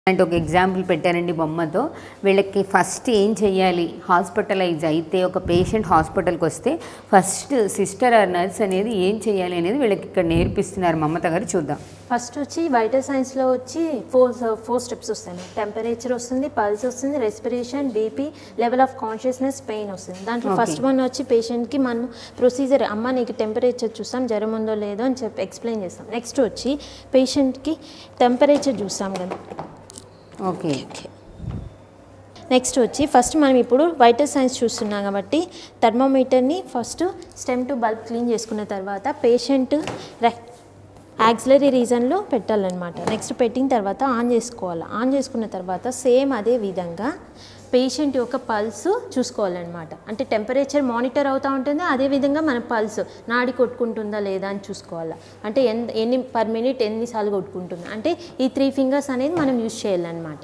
అంటే ఒక ఎగ్జాంపుల్ పెట్టారండి బొమ్మతో వీళ్ళకి ఫస్ట్ ఏం చేయాలి హాస్పిటలైజ్ అయితే ఒక పేషెంట్ హాస్పిటల్కి వస్తే ఫస్ట్ సిస్టర్ ఆర్ నర్స్ అనేది ఏం చేయాలి అనేది వీళ్ళకి ఇక్కడ నేర్పిస్తున్నారు మమత గారు చూద్దాం ఫస్ట్ వచ్చి వైటల్ సైన్స్లో వచ్చి ఫోర్ ఫోర్ స్టెప్స్ వస్తాయి టెంపరేచర్ వస్తుంది పల్స్ వస్తుంది respiration BP level of consciousness pain వస్తుంది దాంట్లో Okay. ఫస్ట్ వన్ వచ్చి పేషెంట్కి మనం ప్రొసీజర్ అమ్మ నీకు టెంపరేచర్ చూస్తాం జ్వరం ఉందో లేదో అని చెప్పి ఎక్స్ప్లెయిన్ చేస్తాం నెక్స్ట్ వచ్చి పేషెంట్కి టెంపరేచర్ చూస్తాం కదా ఓకే నెక్స్ట్ వచ్చి ఫస్ట్ మనం ఇప్పుడు వైటల్ సైన్స్ చూస్తున్నాం కాబట్టి థర్మోమీటర్ని first stem to bulb clean చేసుకున్న తర్వాత పేషెంట్ యాక్సిలరీ రీజన్లో పెట్టాలన్నమాట నెక్స్ట్ పెట్టిన తర్వాత ఆన్ చేసుకోవాలి ఆన్ చేసుకున్న తర్వాత సేమ్ అదే విధంగా పేషెంట్ యొక్క పల్స్ చూసుకోవాలన్నమాట అంటే టెంపరేచర్ మానిటర్ అవుతూ ఉంటుంది అదేవిధంగా మన పల్స్ నాడి కొట్టుకుంటుందా లేదా అని చూసుకోవాలి అంటే ఎన్ ఎన్ని పర్ మినిట్ ఎన్నిసార్లు కొట్టుకుంటుంది అంటే ఈ త్రీ ఫింగర్స్ అనేది మనం యూజ్ చేయాలన్నమాట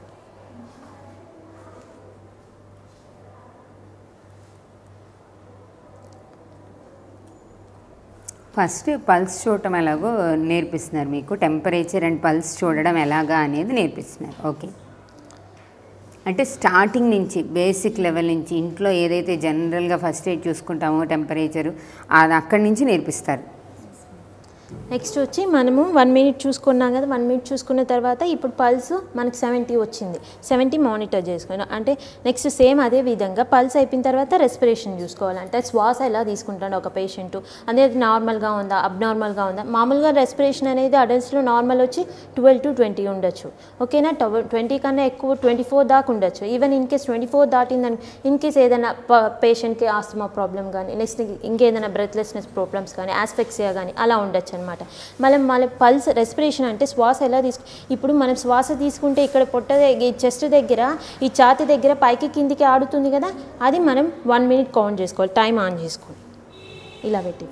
ఫస్ట్ పల్స్ చూడటం ఎలాగో నేర్పిస్తున్నారు మీకు టెంపరేచర్ అండ్ పల్స్ చూడడం ఎలాగా అనేది నేర్పిస్తున్నారు ఓకే అంటే స్టార్టింగ్ నుంచి బేసిక్ లెవెల్ నుంచి ఇంట్లో ఏదైతే జనరల్గా ఫస్ట్ ఎయిడ్ చూసుకుంటామో టెంపరేచరు అది అక్కడి నుంచి నేర్పిస్తారు నెక్స్ట్ వచ్చి మనము వన్ మినిట్ చూసుకున్నాం కదా వన్ మినిట్ చూసుకున్న తర్వాత ఇప్పుడు పల్స్ మనకి సెవెంటీ వచ్చింది సెవెంటీ మానిటర్ చేసుకున్నాం అంటే నెక్స్ట్ సేమ్ అదే విధంగా పల్స్ అయిపోయిన తర్వాత రెస్పిరేషన్ చూసుకోవాలి అంటే శ్వాస ఎలా తీసుకుంటాడు ఒక పేషెంట్ అనేది నార్మల్గా ఉందా అబ్నార్మల్గా ఉందా మామూలుగా రెస్పిరేషన్ అనేది అడల్ట్స్లో నార్మల్ వచ్చి ట్వెల్వ్ టు ట్వంటీ ఉండొచ్చు ఓకేనా ట్వంటీ కన్నా ఎక్కువ ట్వంటీ ఫోర్ దాకా ఉండొచ్చు even in case twenty four దాటిందని ఇన్ కేస్ ఏదైనా పేషెంట్కి ఆస్తమా ప్రాబ్లం కానీ నెక్స్ట్ ఇంకేదైనా బ్రెత్లెస్నెస్ ప్రాబ్లమ్స్ కానీ ఆస్పెక్సియా కానీ అలా ఉండొచ్చు అనమాట మళ్ళీ మళ్ళీ పల్స్ రెస్పిరేషన్ అంటే శ్వాస ఎలా తీసుకు ఇప్పుడు మనం శ్వాస తీసుకుంటే ఇక్కడ పొట్ట దగ్గర ఈ చెస్ట్ దగ్గర ఈ ఛాతి దగ్గర పైకి కిందికి ఆడుతుంది కదా అది మనం వన్ మినిట్ కౌంట్ చేసుకోవాలి టైం ఆన్ చేసుకోవాలి ఇలా పెట్టి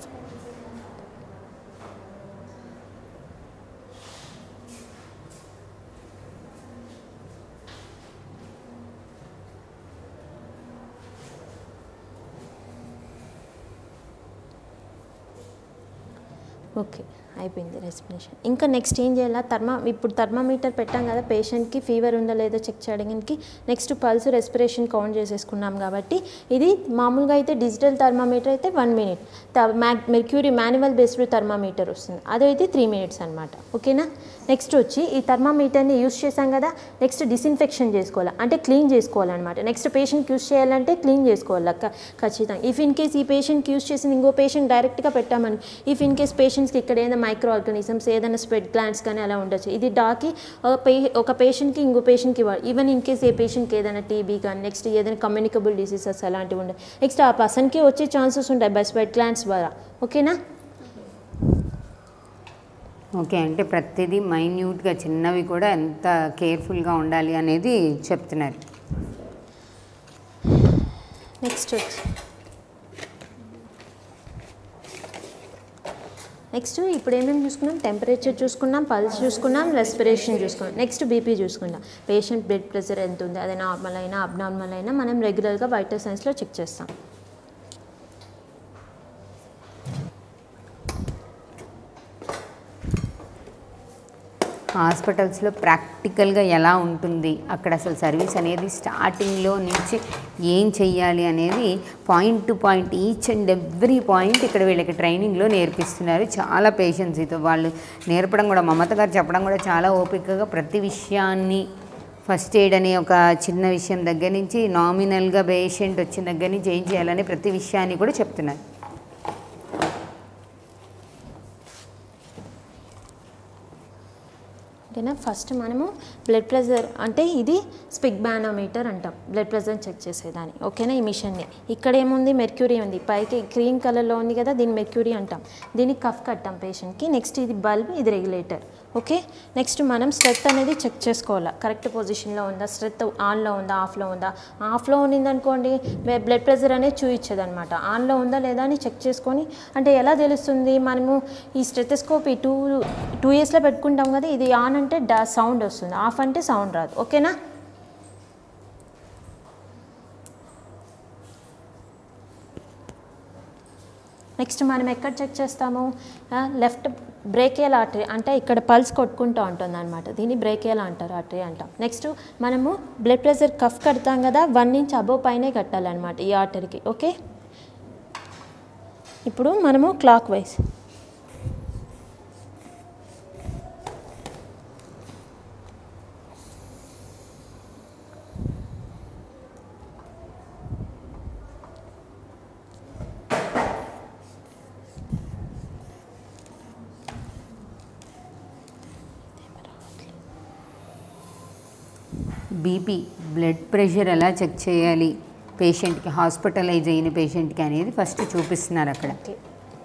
ఓకే అయిపోయింది రెస్పిరేషన్ ఇంకా నెక్స్ట్ ఏం చేయాలా థర్మా ఇప్పుడు థర్మామీటర్ పెట్టాం కదా పేషెంట్కి ఫీవర్ ఉందో లేదో చెక్ చేయడానికి నెక్స్ట్ పల్స్ రెస్పిరేషన్ కౌంట్ చేసేసుకున్నాం కాబట్టి ఇది మామూలుగా అయితే డిజిటల్ థర్మామీటర్ అయితే one minute mercury manual based thermometer వస్తుంది అదైతే త్రీ మినిట్స్ అనమాట ఓకేనా నెక్స్ట్ వచ్చి ఈ థర్మామీటర్ని యూస్ చేసాం కదా నెక్స్ట్ డిస్ఇన్ఫెక్షన్ చేసుకోవాలి అంటే క్లీన్ చేసుకోవాలన్నమాట నెక్స్ట్ పేషెంట్కి యూస్ చేయాలంటే క్లీన్ చేసుకోవాలి క- ఖచ్చితంగా ఇఫ్ ఇన్ కేస్ ఈ పేషెంట్కి యూస్ చేసింది ఇంకో పేషెంట్ డైరెక్ట్గా పెట్టామని ఇఫ్ ఇన్ కేస్ పేషెంట్స్కి ఇక్కడ ఏదైనా మైక్రో ఆర్గానిజమ్స్ ఏదైనా స్వెట్ గ్లాండ్స్ కానీ అలా ఉండొచ్చు ఇది డాకి ఒక పే ఒక పేషెంట్కి ఇంకో పేషెంట్కి ఇవ్వాలి ఈవెన్ ఇన్ కేస్ ఏ పేషెంట్కి ఏదైనా టీబీ కానీ నెక్స్ట్ ఏదైనా కమ్యూనికబుల్ డిసీజెస్ అలాంటివి ఉంటాయి నెక్స్ట్ ఆ పర్సన్కి వచ్చే ఛాన్సెస్ ఉంటాయి బై స్వెట్ గ్లాండ్స్ ద్వారా ఓకేనా ఓకే అంటే ప్రతిదీ మైన్యూట్గా చిన్నవి కూడా ఎంత కేర్ఫుల్గా ఉండాలి అనేది చెప్తున్నారు నెక్స్ట్ వచ్చి నెక్స్ట్ ఇప్పుడు ఏమేమి చూసుకున్నాం టెంపరేచర్ చూసుకున్నాం పల్స్ చూసుకున్నాం రెస్పిరేషన్ చూసుకున్నాం నెక్స్ట్ బీపీ చూసుకున్నాం పేషెంట్ బ్లడ్ ప్రెషర్ ఎంత ఉంది అది నార్మల్ అయినా అబ్నార్మల్ అయినా మనం రెగ్యులర్గా వైటల్ సైన్స్లో చెక్ చేస్తాం హాస్పిటల్స్లో ప్రాక్టికల్గా ఎలా ఉంటుంది అక్కడ అసలు సర్వీస్ అనేది స్టార్టింగ్లో నుంచి ఏం చెయ్యాలి అనేది point to point each and every point ఇక్కడ వీళ్ళకి ట్రైనింగ్లో నేర్పిస్తున్నారు చాలా పేషెన్సీతో వాళ్ళు నేర్పడం కూడా మమత గారు చెప్పడం కూడా చాలా ఓపికగా ప్రతి విషయాన్ని ఫస్ట్ ఎయిడ్ అనే ఒక చిన్న విషయం దగ్గర నుంచి నామినల్గా పేషెంట్ వచ్చిన దగ్గర నుంచి ఏం చేయాలని ప్రతి విషయాన్ని కూడా చెప్తున్నారు ఓకేనా ఫస్ట్ మనము బ్లడ్ ప్రెషర్ అంటే ఇది స్పిక్ బానోమీటర్ అంటాం బ్లడ్ ప్రెషర్ చెక్ చేసేదాన్ని ఓకేనా ఈ మిషన్ని ఇక్కడ ఏముంది మెర్క్యూరీ ఉంది పైకి క్రీమ్ కలర్లో ఉంది కదా దీన్ని మెర్క్యూరీ అంటాం దీన్ని కఫ్ కట్టాం పేషెంట్కి నెక్స్ట్ ఇది బల్బ్ ఇది రెగ్యులేటర్ ఓకే నెక్స్ట్ మనం స్ట్రెత్ అనేది చెక్ చేసుకోవాలి కరెక్ట్ పొజిషన్లో ఉందా స్ట్రెత్ ఆన్లో ఉందా ఆఫ్లో ఉందా ఆఫ్లో ఉన్నిందనుకోండి బ్లడ్ ప్రెషర్ అనేది చూయించదు అనమాట ఆన్లో ఉందా లేదా అని చెక్ చేసుకొని అంటే ఎలా తెలుస్తుంది మనము ఈ స్టెథోస్కోప్ ఈ టూ టూ ఇయర్స్లో పెట్టుకుంటాం కదా ఇది ఆన్ అంటే డా సౌండ్ వస్తుంది ఆఫ్ అంటే సౌండ్ రాదు ఓకేనా నెక్స్ట్ మనం ఎక్కడ చెక్ చేస్తాము లెఫ్ట్ బ్రేకేల్ ఆర్టరీ అంటే ఇక్కడ పల్స్ కొట్టుకుంటూ ఉంటుంది అనమాట దీన్ని బ్రేకేల్ అంటారు ఆర్టరీ అంటాం నెక్స్ట్ మనము బ్లడ్ ప్రెషర్ కఫ్ కడతాం కదా వన్ ఇంచ్ అబోవ్ పైనే కట్టాలన్నమాట ఈ ఆర్టరీకి ఓకే ఇప్పుడు మనము clockwise BP blood pressure ఎలా చెక్ చేయాలి పేషెంట్కి హాస్పిటలైజ్ అయిన పేషెంట్కి అనేది ఫస్ట్ చూపిస్తున్నారు అక్కడ ఓకే